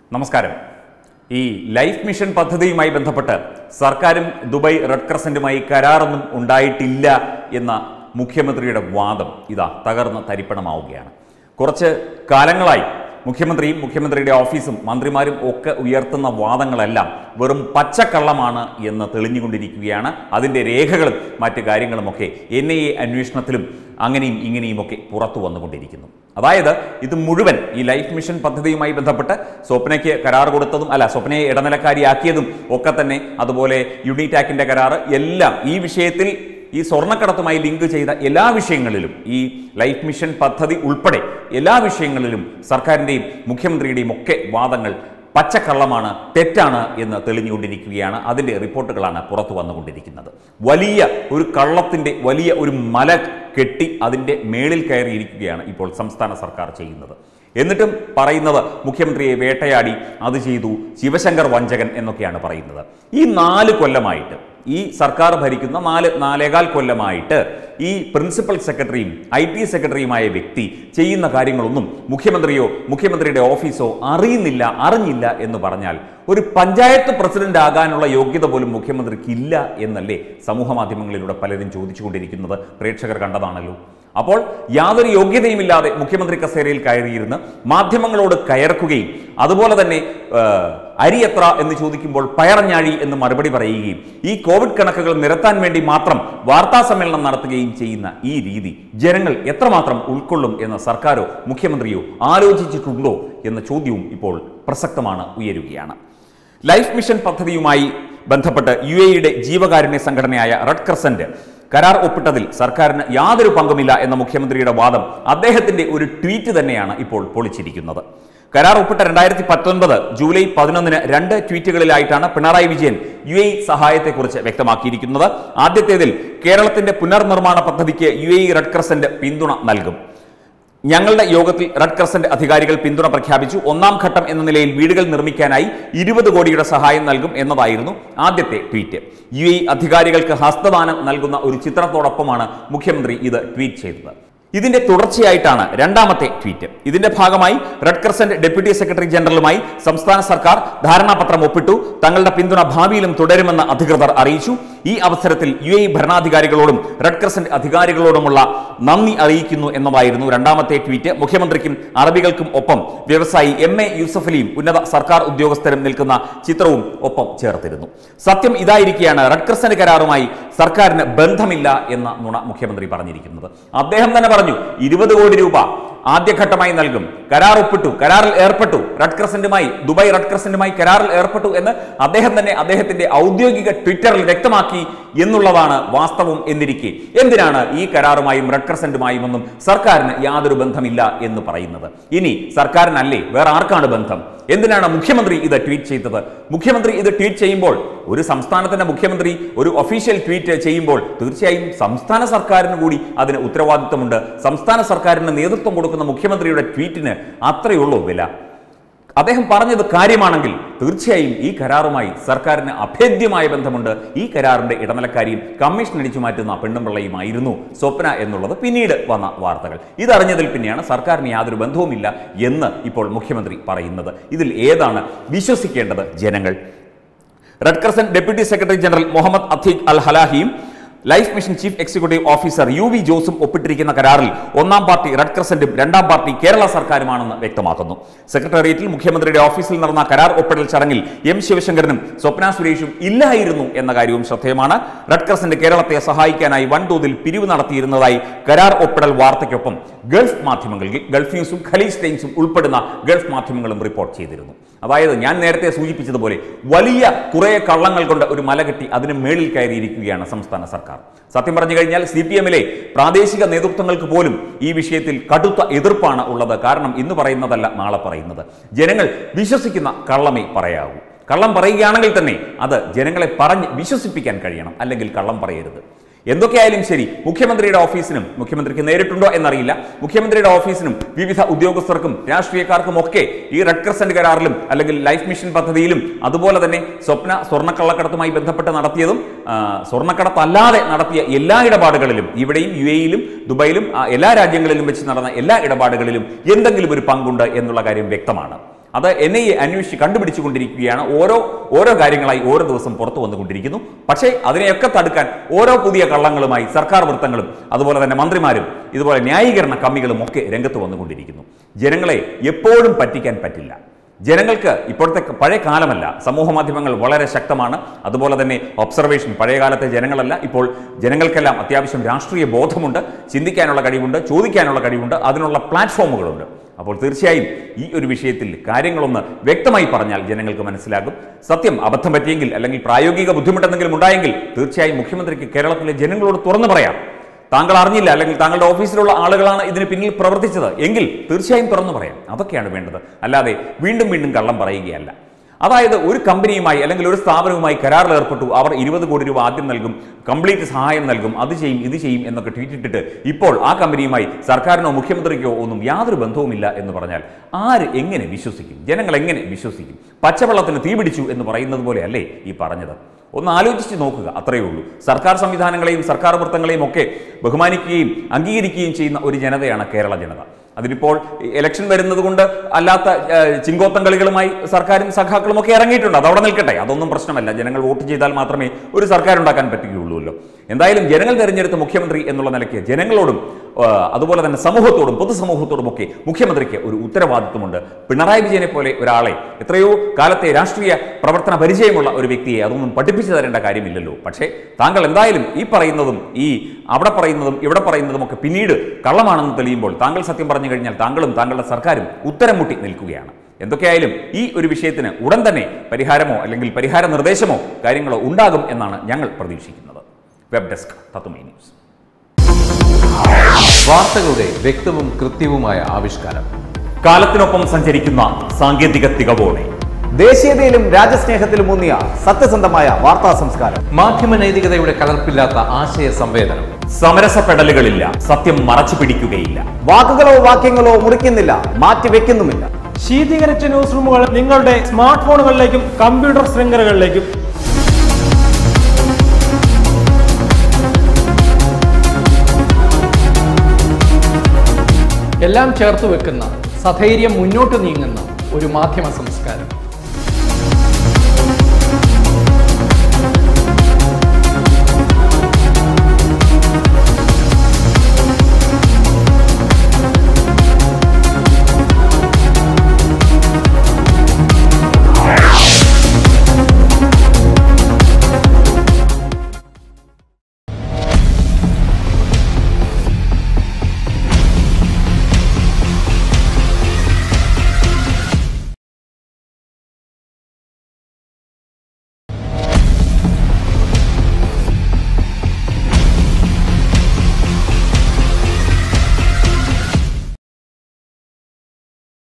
നമസ്കാരം ഈ life mission പദ്ധതിയുമായി ബന്ധപ്പെട്ട് സർക്കാരും ദുബായ് റെഡ് ക്രസന്റുമായി കരാറൊന്നും ഉണ്ടായിട്ടില്ല എന്ന മുഖ്യമന്ത്രിയുടെ വാദം ഇതാ തകർന്ന് തരിപ്പണമാവുകയാണ് കുറച്ച് കാലങ്ങളായി മുഖ്യമന്ത്രിയും മുഖ്യമന്ത്രിയുടെ ഓഫീസും മന്ത്രിമാരും ഒക്കെ ഉയർത്തുന്ന വാദങ്ങളെല്ലാം വെറും പച്ചക്കള്ളമാണ് എന്ന് തെളിഞ്ഞുകൊണ്ടിരിക്കുകയാണ് അതിൻ്റെ രേഖകളും മറ്റു കാര്യങ്ങളുമൊക്കെ എൻ ഐ എ അന്വേഷണത്തിലും അങ്ങനെയും ഇങ്ങനെയുമൊക്കെ പുറത്തു വന്നുകൊണ്ടിരിക്കുന്നു അതായത് ഇത് മുഴുവൻ ഈ ലൈഫ് മിഷൻ പദ്ധതിയുമായി ബന്ധപ്പെട്ട് സ്വപ്നയ്ക്ക് കരാർ കൊടുത്തതും അല്ല സ്വപ്നയെ ഇടനിലക്കാരിയാക്കിയതും ഒക്കെ തന്നെ അതുപോലെ യൂണിറ്റാക്കിൻ്റെ കരാർ എല്ലാം ഈ വിഷയത്തിൽ ഈ സ്വർണ്ണക്കടത്തുമായി ലിങ്ക് ചെയ്ത എല്ലാ വിഷയങ്ങളിലും ഈ ലൈഫ് മിഷൻ പദ്ധതി ഉൾപ്പെടെ എല്ലാ വിഷയങ്ങളിലും സർക്കാരിൻ്റെയും മുഖ്യമന്ത്രിയുടെയും ഒക്കെ വാദങ്ങൾ പച്ചക്കള്ളമാണ് തെറ്റാണ് എന്ന് തെളിഞ്ഞുകൊണ്ടിരിക്കുകയാണ് അതിൻ്റെ റിപ്പോർട്ടുകളാണ് പുറത്തു വന്നുകൊണ്ടിരിക്കുന്നത് വലിയ ഒരു കള്ളത്തിൻ്റെ വലിയ ഒരു മല കെട്ടി അതിൻ്റെ മേളിൽ കയറിയിരിക്കുകയാണ് ഇപ്പോൾ സംസ്ഥാന സർക്കാർ ചെയ്യുന്നത് എന്നിട്ടും പറയുന്നത് മുഖ്യമന്ത്രിയെ വേട്ടയാടി അത് ചെയ്തു ശിവശങ്കർ വഞ്ചകൻ എന്നൊക്കെയാണ് പറയുന്നത് ഈ നാല് കൊല്ലമായിട്ട് ഈ സർക്കാർ ഭരിക്കുന്ന നാല് നാലേകാൽ കൊല്ലമായിട്ട് ഈ പ്രിൻസിപ്പൽ സെക്രട്ടറിയും ഐ ടി സെക്രട്ടറിയുമായ വ്യക്തി ചെയ്യുന്ന കാര്യങ്ങളൊന്നും മുഖ്യമന്ത്രിയോ മുഖ്യമന്ത്രിയുടെ ഓഫീസോ അറിയുന്നില്ല അറിഞ്ഞില്ല എന്ന് പറഞ്ഞാൽ ഒരു പഞ്ചായത്ത് പ്രസിഡന്റ് ആകാനുള്ള യോഗ്യത പോലും മുഖ്യമന്ത്രിക്കില്ല എന്നല്ലേ സമൂഹ മാധ്യമങ്ങളിലൂടെ പലരും ചോദിച്ചുകൊണ്ടിരിക്കുന്നത് പ്രേക്ഷകർ കണ്ടതാണല്ലോ അപ്പോൾ യാതൊരു യോഗ്യതയുമില്ലാതെ മുഖ്യമന്ത്രി കസേരയിൽ കയറിയിരുന്ന് മാധ്യമങ്ങളോട് കയർക്കുകയും അതുപോലെ തന്നെ ആ, അരി എത്ര എന്ന് ചോദിക്കുമ്പോൾ പയറഞ്ഞാഴി എന്ന് മറുപടി പറയുകയും ഈ കോവിഡ് കണക്കുകൾ നിരത്താൻ വേണ്ടി മാത്രം വാർത്താ സമ്മേളനം നടത്തുകയും ചെയ്യുന്ന ഈ രീതി ജനങ്ങൾ എത്രമാത്രം ഉൾക്കൊള്ളും എന്ന് സർക്കാരോ മുഖ്യമന്ത്രിയോ ആലോചിച്ചിട്ടുണ്ടോ എന്ന ചോദ്യവും ഇപ്പോൾ പ്രസക്തമാണ് ഉയരുകയാണ് ലൈഫ് മിഷൻ പദ്ധതിയുമായി ബന്ധപ്പെട്ട് യു എയുടെ ജീവകാരുണ്യ സംഘടനയായ റെഡ് ക്രസന്റ് കരാർ ഒപ്പിട്ടതിൽ സർക്കാരിന് യാതൊരു പങ്കുമില്ല എന്ന മുഖ്യമന്ത്രിയുടെ വാദം അദ്ദേഹത്തിന്റെ ഒരു ട്വീറ്റ് തന്നെയാണ് ഇപ്പോൾ പൊളിച്ചിരിക്കുന്നത് കരാർ ഒപ്പിട്ട രണ്ടായിരത്തി പത്തൊൻപത് ജൂലൈ പതിനൊന്നിന് രണ്ട് ട്വീറ്റുകളിലായിട്ടാണ് പിണറായി വിജയൻ യു എ സഹായത്തെക്കുറിച്ച് വ്യക്തമാക്കിയിരിക്കുന്നത് ആദ്യത്തേതിൽ കേരളത്തിന്റെ പുനർനിർമ്മാണ പദ്ധതിക്ക് യു എ റെഡ് ക്രസന്റ് പിന്തുണ നൽകും ഞങ്ങളുടെ യോഗത്തിൽ റെഡ് ക്രസന്റ് അധികാരികൾ പിന്തുണ പ്രഖ്യാപിച്ചു ഒന്നാം ഘട്ടം എന്ന നിലയിൽ വീടുകൾ നിർമ്മിക്കാനായി ഇരുപത് കോടിയുടെ സഹായം നൽകും എന്നതായിരുന്നു ആദ്യത്തെ ട്വീറ്റ് യു എ അധികാരികൾക്ക് ഹസ്തദാനം നൽകുന്ന ഒരു ചിത്രത്തോടൊപ്പമാണ് മുഖ്യമന്ത്രി ഇത് ട്വീറ്റ് ചെയ്തത് ഇതിന്റെ തുടർച്ചയായിട്ടാണ് രണ്ടാമത്തെ ട്വീറ്റ് ഇതിന്റെ ഭാഗമായി റെഡ് ക്രസന്റ് ഡെപ്യൂട്ടി സെക്രട്ടറി ജനറലുമായി സംസ്ഥാന സർക്കാർ ധാരണാപത്രം ഒപ്പിട്ടു തങ്ങളുടെ പിന്തുണ ഭാവിയിലും തുടരുമെന്ന് അധികൃതർ അറിയിച്ചു ഈ അവസരത്തിൽ യു എ ഭരണാധികാരികളോടും റെഡ് ക്രസന്റ് അധികാരികളോടുമുള്ള നന്ദി അറിയിക്കുന്നു എന്നതായിരുന്നു രണ്ടാമത്തെ ട്വീറ്റ് മുഖ്യമന്ത്രിക്കും അറബികൾക്കും ഒപ്പം വ്യവസായി എം എ യൂസഫലിയും ഉന്നത സർക്കാർ ഉദ്യോഗസ്ഥരും നിൽക്കുന്ന ചിത്രവും ഒപ്പം ചേർത്തിരുന്നു സത്യം ഇതായിരിക്കെയാണ് റെഡ് ക്രസന്റ് കരാറുമായി സർക്കാരിന് ബന്ധമില്ല എന്ന നുണ മുഖ്യമന്ത്രി പറഞ്ഞിരിക്കുന്നത് അദ്ദേഹം തന്നെ പറഞ്ഞു ഇരുപത് കോടി രൂപ ആദ്യഘട്ടമായി നൽകും കരാർ ഒപ്പിട്ടു കരാറിൽ ഏർപ്പെട്ടു റെഡ് ക്രസന്റുമായി ദുബായ് റെഡ് ക്രസന്റുമായി കരാറിൽ ഏർപ്പെട്ടു എന്ന് അദ്ദേഹം തന്നെ അദ്ദേഹത്തിന്റെ ഔദ്യോഗിക ട്വിറ്ററിൽ വ്യക്തമാക്കി എന്നുള്ളതാണ് വാസ്തവം എന്നിരിക്കെ എന്തിനാണ് ഈ കരാറുമായും റെഡ് ക്രസന്റുമായും ഒന്നും സർക്കാരിന് യാതൊരു ബന്ധമില്ല എന്ന് പറയുന്നത് ഇനി സർക്കാരിനല്ലേ വേറെ ആർക്കാണ് ബന്ധം എന്തിനാണ് മുഖ്യമന്ത്രി ഇത് ട്വീറ്റ് ചെയ്തത് മുഖ്യമന്ത്രി ഇത് ട്വീറ്റ് ചെയ്യുമ്പോൾ ഒരു സംസ്ഥാനത്തിന്റെ മുഖ്യമന്ത്രി ഒരു ഒഫീഷ്യൽ ട്വീറ്റ് ചെയ്യുമ്പോൾ തീർച്ചയായും സംസ്ഥാന സർക്കാരിന് കൂടി അതിന് ഉത്തരവാദിത്വമുണ്ട് സംസ്ഥാന സർക്കാരിന് നേതൃത്വം കൊടുക്കുന്ന മുഖ്യമന്ത്രിയുടെ ട്വീറ്റിന് അത്രയുള്ളൂ വില അദ്ദേഹം പറഞ്ഞത് കാര്യമാണെങ്കിൽ തീർച്ചയായും ഈ കരാറുമായി സർക്കാരിന് അഭേദ്യമായ ബന്ധമുണ്ട് ഈ കരാറിന്റെ ഇടനിലക്കാരിയും കമ്മീഷൻ അടിച്ചു മാറ്റുന്ന പെണ്ണുമ്പിള്ളയുമായിരുന്നു സ്വപ്ന എന്നുള്ളത് പിന്നീട് വന്ന വാർത്തകൾ ഇതറിഞ്ഞതിൽ പിന്നെയാണ് സർക്കാരിന് യാതൊരു ബന്ധവുമില്ല എന്ന് ഇപ്പോൾ മുഖ്യമന്ത്രി പറയുന്നത് ഇതിൽ ഏതാണ് വിശ്വസിക്കേണ്ടത് ജനങ്ങൾ red crescent deputy secretary general Mohammed Ateeq Al ഹലാഹിയും life mission chief executive officer U V ജോസും ഒപ്പിട്ടിരിക്കുന്ന കരാറിൽ ഒന്നാം പാർട്ടി റെഡ് ക്രസന്റും രണ്ടാം പാർട്ടി കേരള സർക്കാരുമാണെന്ന് വ്യക്തമാക്കുന്നു സെക്രട്ടേറിയറ്റിൽ മുഖ്യമന്ത്രിയുടെ ഓഫീസിൽ നടന്ന കരാർ ഒപ്പിടൽ ചടങ്ങിൽ എം ശിവശങ്കരനും സ്വപ്ന സുരേഷും ഇല്ലായിരുന്നു എന്ന കാര്യവും ശ്രദ്ധേയമാണ് റെഡ് ക്രസന്റ് കേരളത്തെ സഹായിക്കാനായി വൻതോതിൽ പിരിവ് നടത്തിയിരുന്നതായി കരാർ ഒപ്പിടൽ വാർത്തയ്ക്കൊപ്പം ഗൾഫ് മാധ്യമങ്ങളിൽ ഗൾഫ് ന്യൂസും ഖലീജ് ടൈംസും ഉൾപ്പെടുന്ന ഗൾഫ് മാധ്യമങ്ങളും റിപ്പോർട്ട് ചെയ്തിരുന്നു അതായത് ഞാൻ നേരത്തെ സൂചിപ്പിച്ചതുപോലെ വലിയ കുറേ കള്ളങ്ങൾ കൊണ്ട് ഒരു മല കെട്ടി അതിന് മേളിൽ കയറിയിരിക്കുകയാണ് സംസ്ഥാന സർക്കാർ സത്യം പറഞ്ഞു കഴിഞ്ഞാൽ സി പി എമ്മിലെ പ്രാദേശിക നേതൃത്വങ്ങൾക്ക് പോലും ഈ വിഷയത്തിൽ കടുത്ത എതിർപ്പാണ് ഉള്ളത് കാരണം ഇന്ന് പറയുന്നതല്ല നാളെ പറയുന്നത് ജനങ്ങൾ വിശ്വസിക്കുന്ന കള്ളമേ പറയാവൂ കള്ളം പറയുകയാണെങ്കിൽ തന്നെ അത് ജനങ്ങളെ പറഞ്ഞ് വിശ്വസിപ്പിക്കാൻ കഴിയണം അല്ലെങ്കിൽ കള്ളം പറയരുത് എന്തൊക്കെയായാലും ശരി മുഖ്യമന്ത്രിയുടെ ഓഫീസിനും മുഖ്യമന്ത്രിക്ക് നേരിട്ടുണ്ടോ എന്നറിയില്ല മുഖ്യമന്ത്രിയുടെ ഓഫീസിനും വിവിധ ഉദ്യോഗസ്ഥർക്കും രാഷ്ട്രീയക്കാർക്കും ഒക്കെ ഈ റെഡ് ക്രസന്റ് കരാറിലും അല്ലെങ്കിൽ ലൈഫ് മിഷൻ പദ്ധതിയിലും അതുപോലെ തന്നെ സ്വപ്ന സ്വർണ്ണക്കള്ളക്കടത്തുമായി ബന്ധപ്പെട്ട് നടത്തിയതും ആ, സ്വർണ്ണക്കടത്തല്ലാതെ നടത്തിയ എല്ലാ ഇടപാടുകളിലും ഇവിടെയും യു എയിലും ദുബായിലും ആ, എല്ലാ രാജ്യങ്ങളിലും വെച്ച് നടന്ന എല്ലാ ഇടപാടുകളിലും എന്തെങ്കിലും ഒരു പങ്കുണ്ട് എന്നുള്ള കാര്യം വ്യക്തമാണ് അത് എൻ ഐ എ അന്വേഷിച്ച് കണ്ടുപിടിച്ചുകൊണ്ടിരിക്കുകയാണ് ഓരോ ഓരോ കാര്യങ്ങളായി ഓരോ ദിവസം പുറത്തു വന്നുകൊണ്ടിരിക്കുന്നു പക്ഷേ അതിനെയൊക്കെ തടുക്കാൻ ഓരോ പുതിയ കള്ളങ്ങളുമായി സർക്കാർ വൃത്തങ്ങളും അതുപോലെ തന്നെ മന്ത്രിമാരും ഇതുപോലെ ന്യായീകരണ കമ്മികളും ഒക്കെ രംഗത്ത് വന്നുകൊണ്ടിരിക്കുന്നു ജനങ്ങളെ എപ്പോഴും പറ്റിക്കാൻ പറ്റില്ല ജനങ്ങൾക്ക് ഇപ്പോഴത്തെ പഴയ കാലമല്ല സമൂഹ മാധ്യമങ്ങൾ വളരെ ശക്തമാണ് അതുപോലെ തന്നെ ഒബ്സർവേഷൻ പഴയ കാലത്തെ ജനങ്ങളല്ല ഇപ്പോൾ ജനങ്ങൾക്കെല്ലാം അത്യാവശ്യം രാഷ്ട്രീയ ബോധമുണ്ട് ചിന്തിക്കാനുള്ള കഴിവുണ്ട് ചോദിക്കാനുള്ള കഴിവുണ്ട് അതിനുള്ള പ്ലാറ്റ്ഫോമുകളുണ്ട് അപ്പോൾ തീർച്ചയായും ഈ ഒരു വിഷയത്തിൽ കാര്യങ്ങളൊന്ന് വ്യക്തമായി പറഞ്ഞാൽ ജനങ്ങൾക്ക് മനസ്സിലാകും സത്യം അബദ്ധം പറ്റിയെങ്കിൽ അല്ലെങ്കിൽ പ്രായോഗിക ബുദ്ധിമുട്ടെന്തെങ്കിലും ഉണ്ടായെങ്കിൽ തീർച്ചയായും മുഖ്യമന്ത്രിക്ക് കേരളത്തിലെ ജനങ്ങളോട് തുറന്നു പറയാം താങ്കൾ അറിഞ്ഞില്ല അല്ലെങ്കിൽ താങ്കളുടെ ഓഫീസിലുള്ള ആളുകളാണ് ഇതിന് പിന്നിൽ പ്രവർത്തിച്ചത് എങ്കിൽ തീർച്ചയായും തുറന്നു പറയാം അതൊക്കെയാണ് വേണ്ടത് അല്ലാതെ വീണ്ടും വീണ്ടും കള്ളം പറയുകയല്ല അതായത് ഒരു കമ്പനിയുമായി അല്ലെങ്കിൽ ഒരു സ്ഥാപനവുമായി കരാറിൽ ഏർപ്പെട്ടു അവർ ഇരുപത് കോടി രൂപ ആദ്യം നൽകും കംപ്ലീറ്റ് സഹായം നൽകും അത് ചെയ്യും ഇത് ചെയ്യും എന്നൊക്കെ ട്വീറ്റ് ഇട്ടിട്ട് ഇപ്പോൾ ആ കമ്പനിയുമായി സർക്കാരിനോ മുഖ്യമന്ത്രിക്കോ ഒന്നും യാതൊരു ബന്ധവുമില്ല എന്ന് പറഞ്ഞാൽ ആര് എങ്ങനെ വിശ്വസിക്കും ജനങ്ങൾ എങ്ങനെ വിശ്വസിക്കും പച്ചവെള്ളത്തിന് തീപിടിച്ചു എന്ന് പറയുന്നത് പോലെ അല്ലേ ഈ പറഞ്ഞത് ഒന്ന് ആലോചിച്ച് നോക്കുക അത്രയേ ഉള്ളൂ സർക്കാർ സംവിധാനങ്ങളെയും സർക്കാർ വൃത്തങ്ങളെയും ഒക്കെ ബഹുമാനിക്കുകയും അംഗീകരിക്കുകയും ചെയ്യുന്ന ഒരു ജനതയാണ് കേരള ജനത അതിനിപ്പോൾ ഇലക്ഷൻ വരുന്നത് കൊണ്ട് അല്ലാത്ത ഏഹ്, ചിങ്കോത്തം കളികളുമായി സർക്കാരും സഖാക്കളും ഒക്കെ ഇറങ്ങിയിട്ടുണ്ട് അതവിടെ നിൽക്കട്ടെ അതൊന്നും പ്രശ്നമല്ല ജനങ്ങൾ വോട്ട് ചെയ്താൽ മാത്രമേ ഒരു സർക്കാർ ഉണ്ടാക്കാൻ പറ്റുകയുള്ളൂല്ലോ എന്തായാലും ജനങ്ങൾ തെരഞ്ഞെടുത്ത മുഖ്യമന്ത്രി എന്നുള്ള നിലയ്ക്ക് ജനങ്ങളോടും ഏഹ്, അതുപോലെ തന്നെ സമൂഹത്തോടും പൊതുസമൂഹത്തോടും ഒക്കെ മുഖ്യമന്ത്രിക്ക് ഒരു ഉത്തരവാദിത്വമുണ്ട് പിണറായി വിജയനെ പോലെ ഒരാളെ എത്രയോ കാലത്തെ രാഷ്ട്രീയ പ്രവർത്തന പരിചയമുള്ള ഒരു വ്യക്തിയെ അതൊന്നും പഠിപ്പിച്ചു തരേണ്ട കാര്യമില്ലല്ലോ പക്ഷേ താങ്കൾ എന്തായാലും ഈ പറയുന്നതും ഈ അവിടെ പറയുന്നതും ഇവിടെ പറയുന്നതും ഒക്കെ പിന്നീട് കള്ളമാണെന്ന് തെളിയുമ്പോൾ താങ്കൾ സത്യം പറഞ്ഞു കഴിഞ്ഞാൽ താങ്കളും താങ്കളുടെ സർക്കാരും ഉത്തരം മുട്ടി നിൽക്കുകയാണ് എന്തൊക്കെയായാലും ഈ ഒരു വിഷയത്തിന് ഉടൻ തന്നെ പരിഹാരമോ അല്ലെങ്കിൽ പരിഹാര നിർദ്ദേശമോ കാര്യങ്ങളോ ഉണ്ടാകും എന്നാണ് ഞങ്ങൾ പ്രതീക്ഷിക്കുന്നത് വെബ് ഡെസ്ക് തത്തുമൈ ന്യൂസ് വാർത്തകളുടെ വ്യക്തവും കൃത്യവുമായ ആവിഷ്കാരം കാലത്തിനൊപ്പം സഞ്ചരിക്കുന്ന സാങ്കേതിക തികവോടെ ദേശീയതയിലും രാജ്യസ്നേഹത്തിലും ഊന്നിയ സത്യസന്ധമായ വാർത്താ സംസ്കാരം മാധ്യമ നൈതികതയുടെ കലർപ്പില്ലാത്ത ആശയ സംവേദനം സമരസപ്പെടലുകളില്ല സത്യം മറച്ചു പിടിക്കുകയില്ല വാക്കുകളോ വാക്യങ്ങളോ മുറിക്കുന്നില്ല മാറ്റിവെക്കുന്നുമില്ല ശീതീകരിച്ച ന്യൂസ് റൂമുകൾ നിങ്ങളുടെ സ്മാർട്ട് ഫോണുകളിലേക്കും കമ്പ്യൂട്ടർ ശൃംഖലകളിലേക്കും എല്ലാം ചേർത്ത് വെക്കുന്ന സധൈര്യം മുന്നോട്ട് നീങ്ങുന്ന ഒരു മാധ്യമ സംസ്കാരം